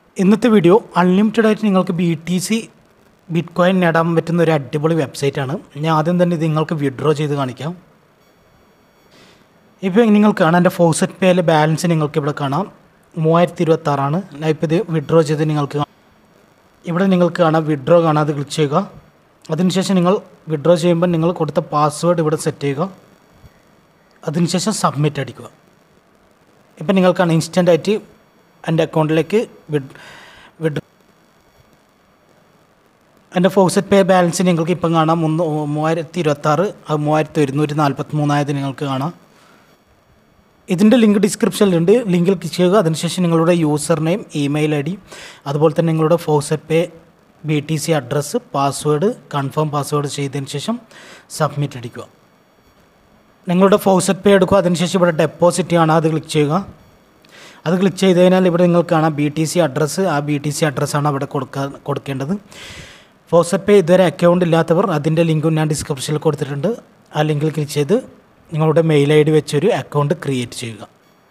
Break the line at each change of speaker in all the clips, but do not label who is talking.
ഇന്നത്തെ video unlimited ആയിട്ട് നിങ്ങൾക്ക് B T C bitcoin നേടാൻ പറ്റുന്ന ഒരു അടിപൊളി വെബ്സൈറ്റാണ് ഞാൻ ആദ്യം തന്നെ ഇത് നിങ്ങൾക്ക് വിഡ്രോ ചെയ്ത് കാണിക്കാം ഇപ്പോൾ നിങ്ങൾ കാണാം എൻ്റെ ഫോസറ്റ് പേയിലെ ബാലൻസ് നിങ്ങൾക്ക് ഇവിടെ കാണാം മൂവായിരത്തി ഇരുപത്താറാണ് ഞാൻ ഇപ്പോൾ ഇത് വിഡ്രോ ചെയ്ത് നിങ്ങൾക്ക് കാ- ഇവിടെ നിങ്ങൾക്ക് കാണാം വിഡ്രോ കാണാം അത് ക്ലിക്ക് ചെയ്യുക അതിനുശേഷം നിങ്ങൾ വിഡ്രോ ചെയ്യുമ്പോൾ നിങ്ങൾ കൊടുത്ത പാസ്വേഡ് ഇവിടെ സെറ്റ് ചെയ്യുക അതിനുശേഷം സബ്മിറ്റ് അടിക്കുക ഇപ്പം നിങ്ങൾക്കാണ് ഇൻസ്റ്റൻ്റ് ആയിട്ട് എൻ്റെ അക്കൗണ്ടിലേക്ക് വിഡ് വിഡ് എൻ്റെ ഫോസറ്റ് പേ ബാലൻസ് നിങ്ങൾക്ക് ഇപ്പം കാണാം മുന്ന് മൂവായിരത്തി ഇരുപത്താറ് അത് മൂവായിരത്തി ഒരുന്നൂറ്റി നാൽപ്പത്തി മൂന്നായത് നിങ്ങൾക്ക് കാണാം ഇതിൻ്റെ ലിങ്ക് ഡിസ്ക്രിപ്ഷനിലുണ്ട് ലിങ്കിൽ ക്ലിക്ക് ചെയ്യുക അതിനുശേഷം നിങ്ങളുടെ user name email I D അതുപോലെ തന്നെ നിങ്ങളുടെ faucet pay B T C address password confirm password ചെയ്തതിന് ശേഷം സബ്മിറ്റ് അടിക്കുക നിങ്ങളുടെ ഫോസറ്റ് പേ എടുക്കുക അതിനുശേഷം ഇവിടെ ഡെപ്പോസിറ്റ് ആണ് അത് ക്ലിക്ക് ചെയ്യുക അത് ക്ലിക്ക് ചെയ്ത് കഴിഞ്ഞാൽ ഇവിടെ നിങ്ങൾക്ക് കാണാം ബി ടി സി അഡ്രസ്സ് ആ ബി ടി സി അഡ്രസ്സാണ് അവിടെ കൊടുക്കാൻ കൊടുക്കേണ്ടത് ഫോസറ്റ് പേ ഇതുവരെ അക്കൗണ്ട് ഇല്ലാത്തവർ അതിൻ്റെ ലിങ്കും ഞാൻ ഡിസ്ക്രിപ്ഷനിൽ കൊടുത്തിട്ടുണ്ട് ആ ലിങ്കിൽ ക്ലിക്ക് ചെയ്ത് നിങ്ങളുടെ മെയിൽ ഐ ഡി വെച്ചൊരു അക്കൗണ്ട് ക്രിയേറ്റ് ചെയ്യുക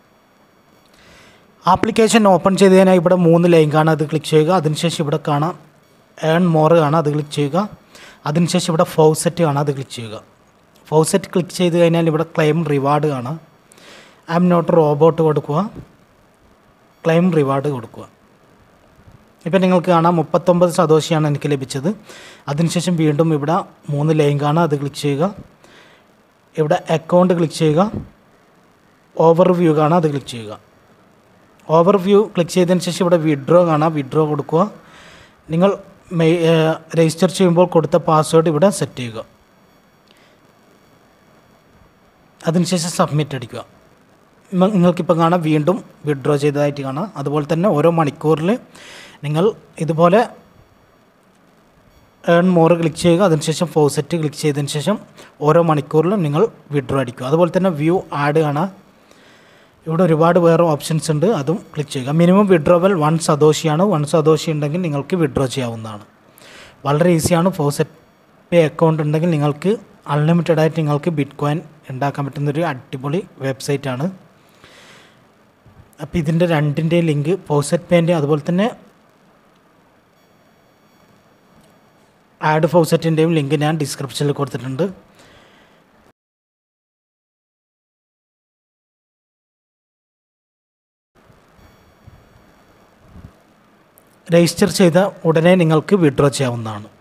ആപ്ലിക്കേഷൻ ഓപ്പൺ ചെയ്ത് കഴിഞ്ഞാൽ ഇവിടെ മൂന്ന് ലൈങ്കാണ് അത് ക്ലിക്ക് ചെയ്യുക അതിനുശേഷം ഇവിടെ കാണാം ഏൺ മോർ കാണാം അത് ക്ലിക്ക് ചെയ്യുക അതിനുശേഷം ഇവിടെ ഫോസെറ്റ് കാണാം അത് ക്ലിക്ക് ചെയ്യുക ഫോസെറ്റ് ക്ലിക്ക് ചെയ്ത് കഴിഞ്ഞാൽ ഇവിടെ ക്ലെയിം റിവാർഡ് കാണാം ഐ എം നോട്ട് റോബോട്ട് കൊടുക്കുക ക്ലെയിം റിവാർഡ് കൊടുക്കുക ഇപ്പം നിങ്ങൾക്ക് കാണാം മുപ്പത്തൊമ്പത് സതോഷിയാണ് എനിക്ക് ലഭിച്ചത് അതിനുശേഷം വീണ്ടും ഇവിടെ മൂന്ന് ലൈൻ കാണാം അത് ക്ലിക്ക് ചെയ്യുക ഇവിടെ അക്കൗണ്ട് ക്ലിക്ക് ചെയ്യുക ഓവർ വ്യൂ കാണാം അത് ക്ലിക്ക് ചെയ്യുക ഓവർ വ്യൂ ക്ലിക്ക് ചെയ്തതിന് ശേഷം ഇവിടെ വിഡ്രോ കാണാം വിഡ്രോ കൊടുക്കുക നിങ്ങൾ മെയ് രജിസ്റ്റർ ചെയ്യുമ്പോൾ കൊടുത്ത പാസ്വേഡ് ഇവിടെ സെറ്റ് ചെയ്യുക അതിനുശേഷം സബ്മിറ്റ് അടിക്കുക നിങ്ങ- നിങ്ങൾക്കിപ്പോൾ കാണാം വീണ്ടും വിഡ്രോ ചെയ്തതായിട്ട് കാണാം അതുപോലെ തന്നെ ഓരോ മണിക്കൂറിൽ നിങ്ങൾ ഇതുപോലെ ഏൺ മോർ ക്ലിക്ക് ചെയ്യുക അതിനുശേഷം ഫോസെറ്റ് ക്ലിക്ക് ചെയ്തതിന് ശേഷം ഓരോ മണിക്കൂറിലും നിങ്ങൾ വിഡ്രോ അടിക്കുക അതുപോലെ തന്നെ വ്യൂ ആഡ് കാണാം ഇവിടെ ഒരുപാട് വേറെ ഓപ്ഷൻസ് ഉണ്ട് അതും ക്ലിക്ക് ചെയ്യുക മിനിമം വിഡ്രോവൽ വൺ സതോഷിയാണ് വൺ സതോഷി ഉണ്ടെങ്കിൽ നിങ്ങൾക്ക് വിഡ്രോ ചെയ്യാവുന്നതാണ് വളരെ ഈസിയാണ് ഫോസെറ്റ് പേ അക്കൗണ്ട് ഉണ്ടെങ്കിൽ നിങ്ങൾക്ക് അൺലിമിറ്റഡ് ആയിട്ട് നിങ്ങൾക്ക് ബിറ്റ് കോയിൻ ഉണ്ടാക്കാൻ പറ്റുന്നൊരു അടിപൊളി വെബ്സൈറ്റാണ് അപ്പോൾ ഇതിൻ്റെ രണ്ടിൻ്റെയും ലിങ്ക് ഫോസെറ്റ് പേൻ്റെ അതുപോലെ തന്നെ ആഡ് ഫോസെറ്റിൻ്റെയും ലിങ്ക് ഞാൻ ഡിസ്ക്രിപ്ഷനിൽ കൊടുത്തിട്ടുണ്ട് രജിസ്റ്റർ ചെയ്ത ഉടനെ നിങ്ങൾക്ക് വിഡ്രോ ചെയ്യാവുന്നതാണ്